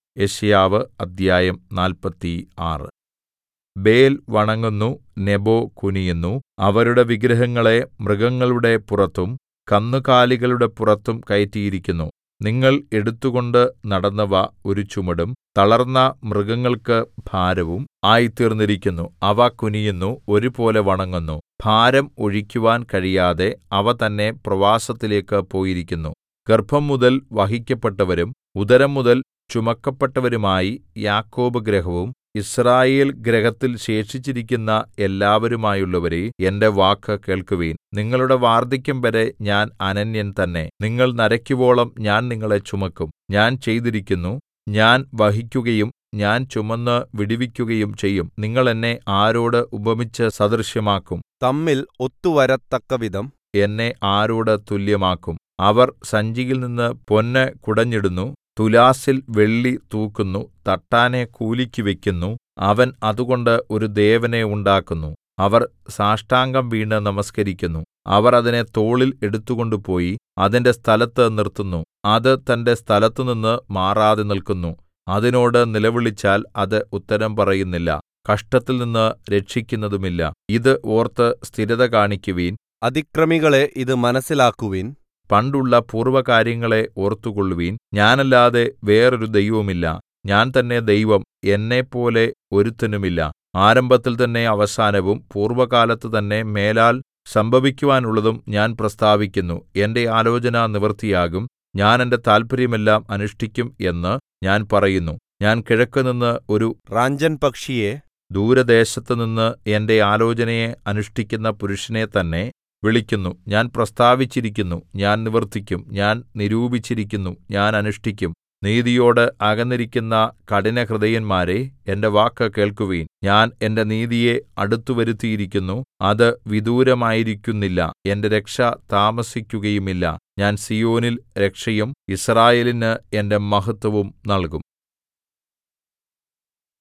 യെശയ്യാവ് അദ്ധ്യായം നാല്പത്തി ആറ് ബേൽ വണങ്ങുന്നു നെബോ കുനിയുന്നു അവരുടെ വിഗ്രഹങ്ങളെ മൃഗങ്ങളുടെ പുറത്തും കന്നുകാലികളുടെ പുറത്തും കയറ്റിയിരിക്കുന്നു നിങ്ങൾ എടുത്തുകൊണ്ട് നടന്നവ ഒരു ചുമടും തളർന്ന മൃഗങ്ങൾക്ക് ഭാരവും ആയിത്തീർന്നിരിക്കുന്നു അവ കുനിയുന്നു ഒരുപോലെ വണങ്ങുന്നു ഭാരം ഒഴിക്കുവാൻ കഴിയാതെ അവ തന്നെ പ്രവാസത്തിലേക്ക് പോയിരിക്കുന്നു ഗർഭംമുതൽ വഹിക്കപ്പെട്ടവരും ഉദരംമുതൽ ചുമക്കപ്പെട്ടവരുമായി യാക്കോബ് ഗൃഹവും യിസ്രായേൽ ഗൃഹത്തിൽ ശേഷിച്ചിരിക്കുന്ന എല്ലാവരുമായുള്ളവരേ എന്റെ വാക്ക് കേൾക്കുവിൻ നിങ്ങളുടെ വാർദ്ധക്യംവരെ ഞാൻ അനന്യൻ തന്നെ നിങ്ങൾ നരയ്ക്കുവോളം ഞാൻ നിങ്ങളെ ചുമക്കും ഞാൻ ചെയ്തിരിക്കുന്നു ഞാൻ വഹിക്കുകയും ഞാൻ ചുമന്ന് വിടുവിക്കുകയും ചെയ്യും നിങ്ങൾ എന്നെ ആരോട് ഉപമിച്ച് സദൃശമാക്കും തമ്മിൽ ഒത്തുവരത്തക്കവിധം എന്നെ ആരോട് തുല്യമാക്കും അവർ സഞ്ചിയിൽനിന്ന് പൊന്ന് കുടഞ്ഞിടുന്നു തുലാസിൽ വെള്ളി തൂക്കുന്നു തട്ടാനെ കൂലിക്ക് വെക്കുന്നു അവൻ അതുകൊണ്ട് ഒരു ദേവനെ ഉണ്ടാക്കുന്നു അവർ സാഷ്ടാംഗം വീണ് നമസ്കരിക്കുന്നു അവർ അതിനെ തോളിൽ എടുത്തുകൊണ്ടുപോയി അതിന്റെ സ്ഥലത്ത് നിർത്തുന്നു അത് തന്റെ സ്ഥലത്തുനിന്ന് മാറാതെ നിൽക്കുന്നു അതിനോട് നിലവിളിച്ചാൽ അത് ഉത്തരം പറയുന്നില്ല കഷ്ടത്തിൽനിന്ന് രക്ഷിക്കുന്നതുമില്ല ഇത് ഓർത്ത് സ്ഥിരത കാണിക്കുവിൻ അതിക്രമികളെ ഇത് മനസ്സിലാക്കുവിൻ പണ്ടുള്ള പൂർവ്വകാര്യങ്ങളെ ഓർത്തുകൊള്ളുവിൻ ഞാനല്ലാതെ വേറൊരു ദൈവവുമില്ല ഞാൻ തന്നെ ദൈവം എന്നെപ്പോലെ ഒരുത്തനുമില്ല ആരംഭത്തിൽ തന്നെ അവസാനവും പൂർവ്വകാലത്ത് തന്നെ മേലാൽ സംഭവിക്കുവാനുള്ളതും ഞാൻ പ്രസ്താവിക്കുന്നു എന്റെ ആലോചന നിവൃത്തിയാകും ഞാൻ എന്റെ താല്പര്യമെല്ലാം അനുഷ്ഠിക്കും എന്ന് ഞാൻ പറയുന്നു ഞാൻ കിഴക്കുനിന്ന് ഒരു റാഞ്ചൻ പക്ഷിയെ ദൂരദേശത്തുനിന്ന് എന്റെ ആലോചനയെ അനുഷ്ഠിക്കുന്ന പുരുഷനെ തന്നെ വിളിക്കുന്നു ഞാൻ പ്രസ്താവിച്ചിരിക്കുന്നു ഞാൻ നിവർത്തിക്കും ഞാൻ നിരൂപിച്ചിരിക്കുന്നു ഞാൻ അനുഷ്ഠിക്കും നീതിയോട് അകന്നിരിക്കുന്ന കഠിനഹൃദയന്മാരേ എന്റെ വാക്ക് കേൾക്കുവിൻ ഞാൻ എന്റെ നീതിയെ അടുത്തുവരുത്തിയിരിക്കുന്നു അത് വിദൂരമായിരിക്കുന്നില്ല എന്റെ രക്ഷ താമസിക്കുകയുമില്ല ഞാൻ സീയോനിൽ രക്ഷയും യിസ്രായേലിന് എന്റെ മഹത്വവും നൽകും